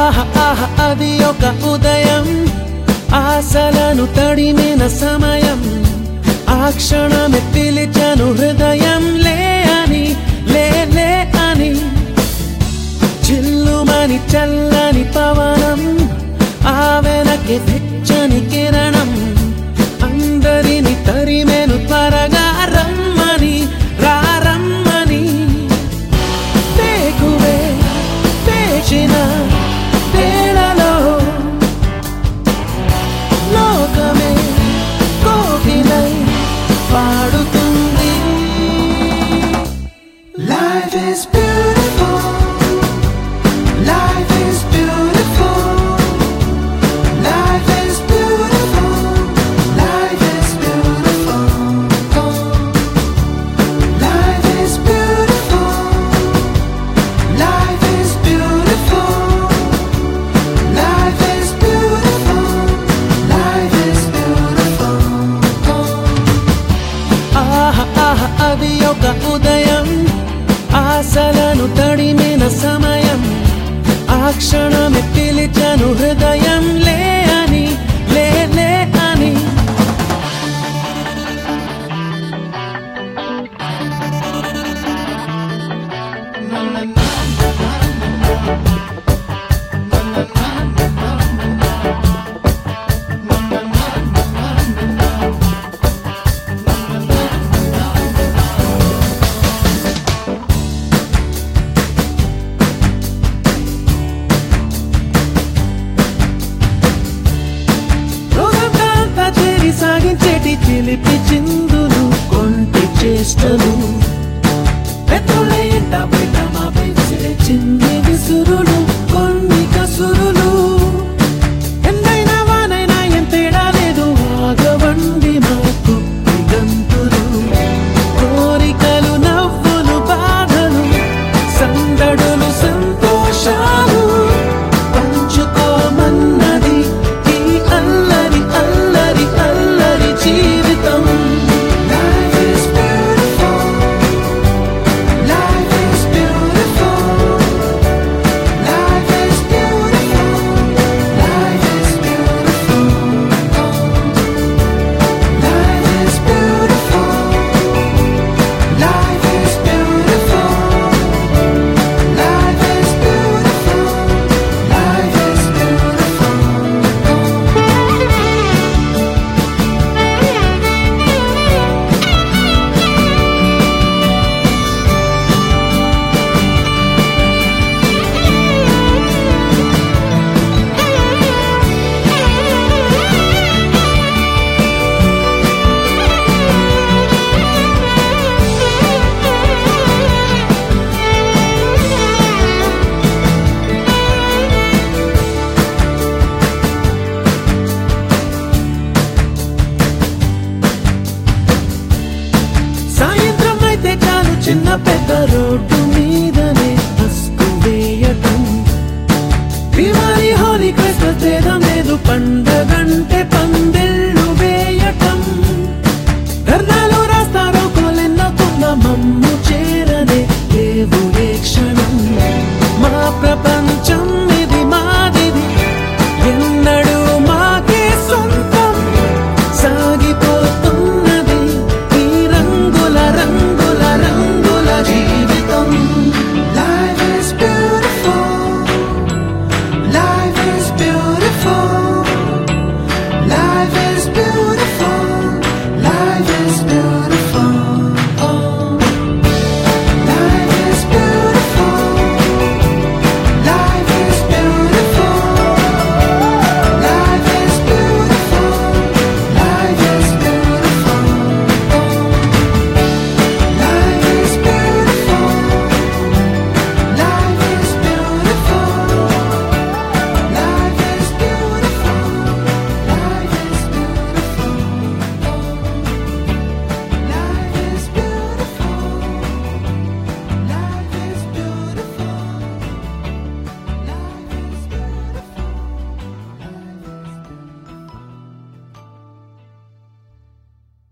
ఆహ ఆహ అది ఒక ఉదయం ఆశలను తడిమిన సమయం ఆ క్షణమే పిలిచను హృదయం లే అని లే లే అని చిల్లుమని చల్లని పవనం ఆ వెనక్కి వెచ్చని కిరణం అందరిని తరిమెను త్వరగా రమ్మని రారమ్మని వేకువే పేచిన వేళలో లోకమే కోకిలై పాడుతుంది Life is beautiful. Life is beautiful. Life is beautiful. Life is beautiful. Life is beautiful. Life is beautiful. Life is beautiful. Life is beautiful. ఆహ ఆహ అది ఒక ఉదయం ఆశలను తడిమిన సమయం ఆ క్షణమే పిలిచను హృదయం లే అని లే లే అని రోజంతా చేరి సాగించేటి చిలిపి చిందులు కొంటి చేష్టలు పెద్దోళ్ళ ఎంట బయట మా పెంచే చిన్ని విసురులు